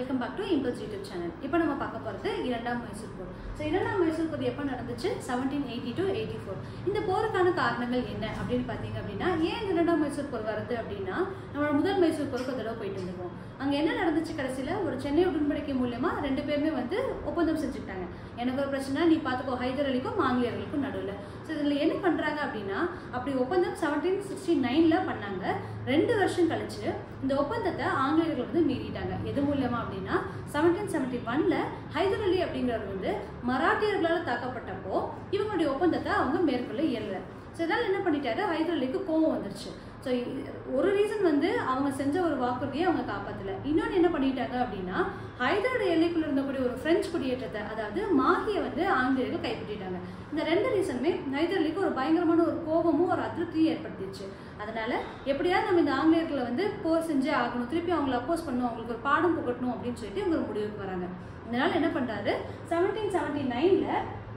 welcome back to Impulse YouTube channel இப்போ நம்ம பார்க்க போகிறது இரண்டாம் மைசூர் போர் ஸோ இரண்டாம் மைசூர் போர் எப்போ நடந்துச்சு seventeen eighty to eighty four இந்த போருக்கான காரணங்கள் என்ன அப்படின்னு பார்த்தீங்க அப்படின்னா ஏன் இந்த இரண்டாம் மைசூர் போர் வருது அப்படின்னா நம்மளோட முதல் மைசூர் போருக்கு ஒரு தடவை போயிட்டு இருந்திருக்கோம் அங்கே என்ன நடந்துச்சு கடைசியில் ஒரு சென்னை உடன்படிக்கை மூலயமா ரெண்டு பேருமே வந்து ஒப்பந்தம் செஞ்சுக்கிட்டாங்க எனக்கு ஒரு பிரச்சனை நீ பார்த்துக்கோ ஹைதர் அலிக்கும் ஆங்கிலேயர்களுக்கும் நடுவில் ஸோ இதில் என்ன பண்ணுறாங்க அப்படின்னா அப்படி ஒப்பந்தம் செவன்டீன் சிக்ஸ்டி நைனில் பண்ணாங்க ரெண்டு வருஷம் கழிச்சு இந்த ஒப்பந்தத்தை ஆங்கிலேயர்கள் வந்து மீறிட்டாங்க எது மூலியமா அப்படின்னா செவன்டீன் செவன்டி ஒன்ல ஹைதர் அலி அப்படிங்கிறவர் வந்து மராட்டியர்களால் தாக்கப்பட்டப்போ இவங்களுடைய ஒப்பந்தத்தை அவங்க மேற்கொள்ள இயலல ஸோ இதனால் என்ன பண்ணிட்டாரு ஹைதர் அலிக்கு கோவம் வந்துருச்சு ஸோ ஒரு ரீசன் வந்து அவங்க செஞ்ச ஒரு வாக்குறுதியை அவங்க காப்பாற்றல இன்னொன்று என்ன பண்ணிட்டாங்க அப்படின்னா ஹைதரோட எல்லைக்குள்ள இருந்தக்கூடிய ஒரு பிரெஞ்சு குடியேற்றத்தை அதாவது மாஹியை வந்து ஆங்கிலேயர்கள் கைப்பற்றிட்டாங்க இந்த ரெண்டு ரீசனுமே ஹைதர் அலிக்கு ஒரு பயங்கரமான ஒரு கோபமும் ஒரு அதிருப்தியும் ஏற்படுத்திடுச்சு அதனால எப்படியாவது நம்ம இந்த ஆங்கிலேயர்களை வந்து போர் செஞ்சே ஆகணும் திருப்பி அவங்களை அப்போஸ் பண்ணணும் அவங்களுக்கு ஒரு பாடம் புகட்டணும் அப்படின்னு சொல்லிட்டு இவங்க ஒரு முடிவுக்கு வராங்க இதனால என்ன பண்றாரு செவன்டீன் செவன்டி நைன்ல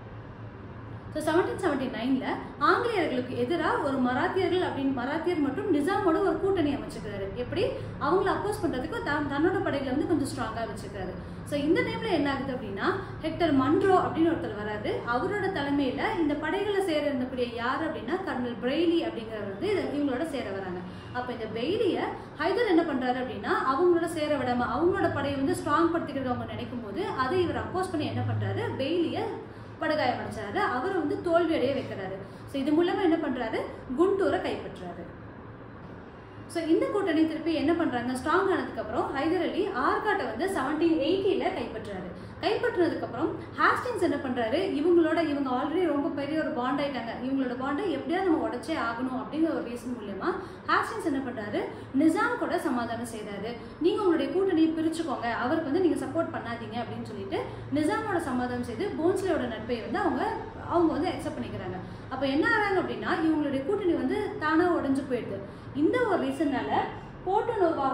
ஸோ செவன்டீன் செவன்டி நைனில் ஆங்கிலேயர்களுக்கு எதிராக ஒரு மராத்தியர்கள் அப்படின்னு மராத்தியர் மற்றும் நிசாமோட ஒரு கூட்டணி அமைச்சுக்கிறாரு எப்படி அவங்கள அப்போஸ் பண்ணுறதுக்கு தன் தன்னோட படைகளை வந்து கொஞ்சம் ஸ்ட்ராங்காக வச்சுக்கிறாரு ஸோ இந்த டைமில் என்ன ஆகுது அப்படின்னா ஹெக்டர் மன்ரோ அப்படின்னு ஒருத்தர் வராது அவரோட தலைமையில் இந்த படைகளை சேர இருந்தக்கூடிய யார் அப்படின்னா கர்னல் பிரெய்லி அப்படிங்கிறவர் வந்து இதை இவங்களோட சேர வராங்க அப்போ இந்த பெய்லியை ஹைதர் என்ன பண்ணுறாரு அப்படின்னா அவங்களோட சேர விடாம அவங்களோட படையை வந்து ஸ்ட்ராங் படுத்திக்கிறது அவங்க நினைக்கும் போது அதை இவர் அப்போஸ் பண்ணி என்ன பண்ணுறாரு பெய்லியை படுகாயம் அடிச்சாரு அவரை வந்து தோல்வி அடைய வைக்கிறாரு ஸோ இது மூலமா என்ன பண்றாரு குண்டூரை கைப்பற்றாரு ஸோ இந்த கூட்டணி திருப்பி என்ன பண்றாங்க ஸ்ட்ராங் ஆனதுக்கு அப்புறம் ஹைதர் அலி ஆர்காட்டை வந்து செவன்டீன் எயிட்டில கைப்பற்றாரு கைப்பற்றினதுக்கு அப்புறம் ஹாஸ்டிங்ஸ் என்ன பண்றாரு இவங்களோட இவங்க ஆல்ரெடி ரொம்ப பெரிய ஒரு பாண்ட் ஆயிட்டாங்க இவங்களோட பாண்டை எப்படியாவது நம்ம உடச்சே ஆகணும் அப்படிங்கிற ஒரு ரீசன் மூலியமா ஹாஸ்டிங்ஸ் என்ன பண்றாரு நிசாம் கூட சமாதானம் செய்றாரு நீங்க உங்களுடைய கூட்டணியை பிரிச்சுக்கோங்க அவருக்கு வந்து நீங்க சப்போர்ட் பண்ணாதீங்க அப்படின்னு சொல்லிட்டு நிசாமோட சமாதானம் செய்து போன்ஸ்லேயோட நட்பை வந்து அவங்க அவங்க வந்து அக்செப்ட் பண்ணிக்கிறாங்க அப்போ என்ன ஆகிறாங்க அப்படின்னா இவங்களுடைய கூட்டணி வந்து தானாக உடஞ்சு போயிடுது இந்த ஒரு ரீசன்னால போர்ட்டோனோவா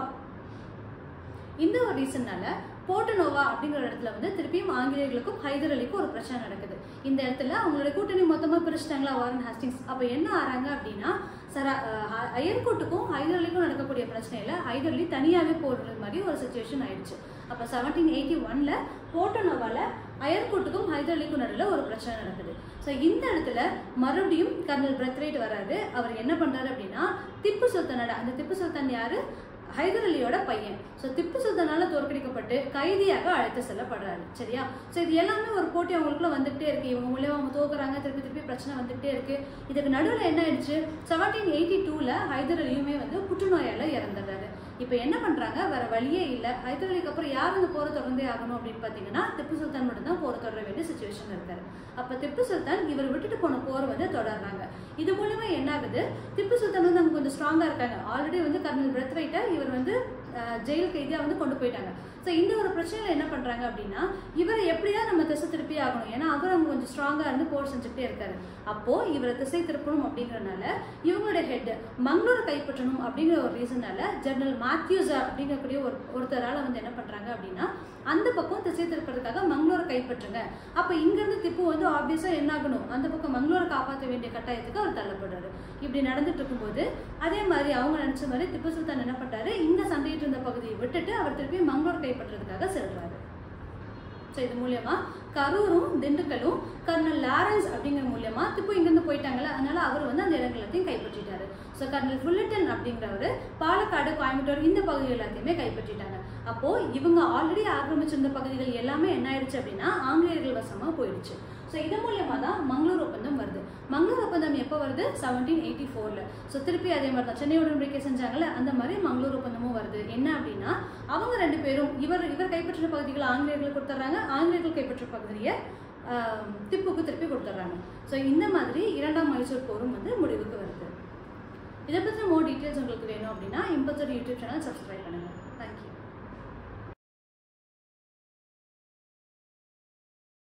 இந்த ஒரு ரீசன்னால போர்ட்டனோவா அப்படிங்கிற இடத்துல வந்து திருப்பியும் ஆங்கிலேயர்களுக்கும் ஹைதர் அலிக்கும் ஒரு பிரச்சனை நடக்குது இந்த இடத்துல அவங்களுடைய கூட்டணி மொத்தமா பிரிச்சிட்டாங்களா வாரன் ஹாஸ்டிங்ஸ் அப்ப என்ன ஆறாங்க அப்படின்னா சரா அஹ், அயர்கோட்டுக்கும் ஹைதர் அலிக்கும் நடக்கக்கூடிய பிரச்சனையில ஹைதர் அலி தனியாவே போடுறது மாதிரி ஒரு சுச்சுவேஷன் ஆயிடுச்சு அப்ப செவன்டீன் எயிட்டி ஒன்ல போர்ட்டனோவால அயர்கோட்டுக்கும் ஹைதர் அலிக்கும் நடுவில் ஒரு பிரச்சனை நடக்குது ஸோ இந்த இடத்துல மறுபடியும் கர்னல் பிரத்ரைட் வராரு அவர் என்ன பண்றாரு அப்படின்னா திப்பு சுல்தானோட அந்த திப்பு சுல்தான் யாரு ஹைதர் அலியோட பையன் ஸோ திப்பு சுல்தானால தோற்கடிக்கப்பட்டு கைதியாக அழைத்து செல்லப்படுறாரு சரியா ஸோ இது எல்லாமே ஒரு போட்டி அவங்களுக்குள்ள வந்துகிட்டே இருக்கு இவங்க மூலியமா அவங்க தோக்குறாங்க திருப்பி திருப்பி பிரச்சனை வந்துகிட்டே இருக்கு இதுக்கு நடுவில் என்ன ஆயிடுச்சு செவன்டீன் எயிட்டி டூல ஹைதர் அலியுமே வந்து புற்றுநோயால இறந்துடுறாரு இப்போ என்ன பண்றாங்க வேற வழியே இல்லை ஹைதர் அலிக்கு அப்புறம் யார் அந்த போரை தொடர்ந்தே ஆகணும் அப்படின்னு பார்த்தீங்கன்னா திப்பு சுல்தான் மட்டும் தான் போரை தொடர வேண்டிய சுச்சுவேஷன் இருக்காரு அப்போ திப்பு சுல்தான் இவர் விட்டுட்டு போன போர் வந்து தொடர்றாங்க இது மூலமா என்ன ஆகுது திப்பு சுல்தான் வந்து அவங்க கொஞ்சம் ஸ்ட்ராங்கா இருக்காங்க ஆல்ரெடி வந்து கர்னல் பிரத்ரைட்டை இவர் வந்து அஹ், ஜெயில் கைதியா வந்து கொண்டு போயிட்டாங்க ஸோ இந்த ஒரு பிரச்சனையில என்ன பண்றாங்க அப்படின்னா இவரை எப்படியா நம்ம திசை திருப்பி ஆகணும் ஏன்னா அவர் அவங்க கொஞ்சம் ஸ்ட்ராங்கா இருந்து போர் செஞ்சுக்கிட்டே இருக்காரு அப்போ இவரை திசை திருப்பணும் அப்படிங்கறனால இவங்களோட ஹெட் மங்களூர் கைப்பற்றணும் அப்படிங்கிற ஒரு ரீசனால ஜெனரல் மேத்யூஸ் அப்படிங்கக்கூடிய ஒரு ஒருத்தரால வந்து என்ன பண்றாங்க அப்படின்னா அந்த பக்கம் திசை திருப்பறதுக்காக மங்களூரை கைப்பற்றுங்க அப்ப இங்க இருந்து திப்பு வந்து ஆப்வியஸா என்ன ஆகணும் அந்த பக்கம் மங்களூரை காப்பாற்ற வேண்டிய கட்டாயத்துக்கு அவர் தள்ளப்படுறாரு இப்படி நடந்துட்டு இருக்கும்போது அதே மாதிரி அவங்க நினைச்ச மாதிரி திப்பு சுல்தான் என்ன பண்றாரு இந்த சண்டையிட்டு இருந்த பகுதியை விட்டுட்டு அவர் திருப்பி மங்களூர் கைப்பற்றுறதுக்காக செல்றாரு ஸோ இது மூலியமா கரூரும் திண்டுக்கலும் கர்னல் லாரன்ஸ் அப்படிங்கிற மூலியமா திப்பு இங்கிருந்து போயிட்டாங்கல்ல அதனால அவர் வந்து அந்த இடங்கள் எல்லாத்தையும் கைப்பற்றிட்டாரு ஸோ கர்னல் ஃபுல்லட்டன் அப்படிங்கிறவர் பாலக்காடு கோயம்புத்தூர் இந்த பகுதி எல்லாத்தையுமே கைப்பற்றிட்டாங்க அப்போ இவங்க ஆல்ரெடி ஆக்கிரமிச்சிருந்த பகுதிகள் எல்லாமே என்ன ஆயிடுச்சு அப்படின்னா ஆங்கிலேயர்கள் வசமா போயிடுச்சு ஸோ இது மூலியமா தான் மங்களூர் ஒப்பந்தம் வருது மங்களூர் ஒப்பந்தம் எப்போ வருது செவன்டீன் எயிட்டி ஃபோர்ல ஸோ திருப்பி அதே மாதிரி தான் சென்னை உடன்படிக்கை செஞ்சாங்கல்ல அந்த மாதிரி மங்களூர் ஒப்பந்தமும் வருது என்ன அப்படின்னா அவங்க ரெண்டு பேரும் இவர் இவர் கைப்பற்றின பகுதிகளை ஆங்கிலேயர்கள் கொடுத்துட்றாங்க ஆங்கிலேயர்கள் கைப்பற்ற பகுதியை ஆஹ், திப்புக்கு திருப்பி கொடுத்துட்றாங்க ஸோ இந்த மாதிரி இரண்டாம் மைசூர் போரும் வந்து முடிவுக்கு வருது இதை பற்றி மோர் டீட்டெயில்ஸ் உங்களுக்கு வேணும் அப்படின்னா இம்பத்தோட யூடியூப் சேனல் சப்ஸ்கிரைப் பண்ணுங்கள்